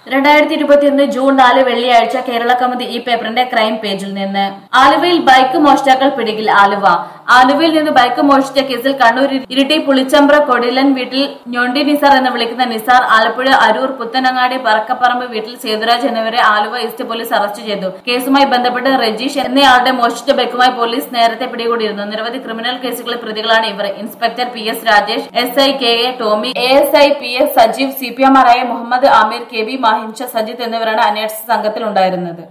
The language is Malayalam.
രണ്ടായിരത്തി ഇരുപത്തിയൊന്ന് ജൂൺ നാല് വെള്ളിയാഴ്ച കേരള കൗമുദി ഈ പേപ്പറിന്റെ ക്രൈം പേജിൽ നിന്ന് ആലുവയിൽ ബൈക്ക് മോഷ്ടാക്കൾ പിടികിൽ ആലുവ ആലുവയിൽ നിന്ന് ബൈക്ക് മോഷ്ടിച്ച കേസിൽ കണ്ണൂർ ഇരിട്ടി പുളിച്ചമ്പ്ര കൊടിലൻ വീട്ടിൽ ഞൊണ്ടി നിസാർ എന്ന് വിളിക്കുന്ന നിസാർ ആലപ്പുഴ അരൂർ പുത്തനങ്ങാടി പറക്കപ്പറമ്പ് വീട്ടിൽ സേതുരാജ് എന്നിവരെ ആലുവ ഈസ്റ്റ് പോലീസ് അറസ്റ്റ് ചെയ്തു കേസുമായി ബന്ധപ്പെട്ട് രജീഷ് എന്നയാളുടെ മോഷ്ടിച്ച ബൈക്കുമായി പോലീസ് നേരത്തെ പിടികൂടിയിരുന്നു നിരവധി ക്രിമിനൽ കേസുകളിൽ പ്രതികളാണ് ഇവർ inspector P S Rajesh S I K A Tomy A S I P S Sajeev C P എമാരായ മുഹമ്മദ് ആമീർ കെ ബി മാഹിംഷ സജിത്ത് എന്നിവരാണ് അന്വേഷണ സംഘത്തിൽ ഉണ്ടായിരുന്നത്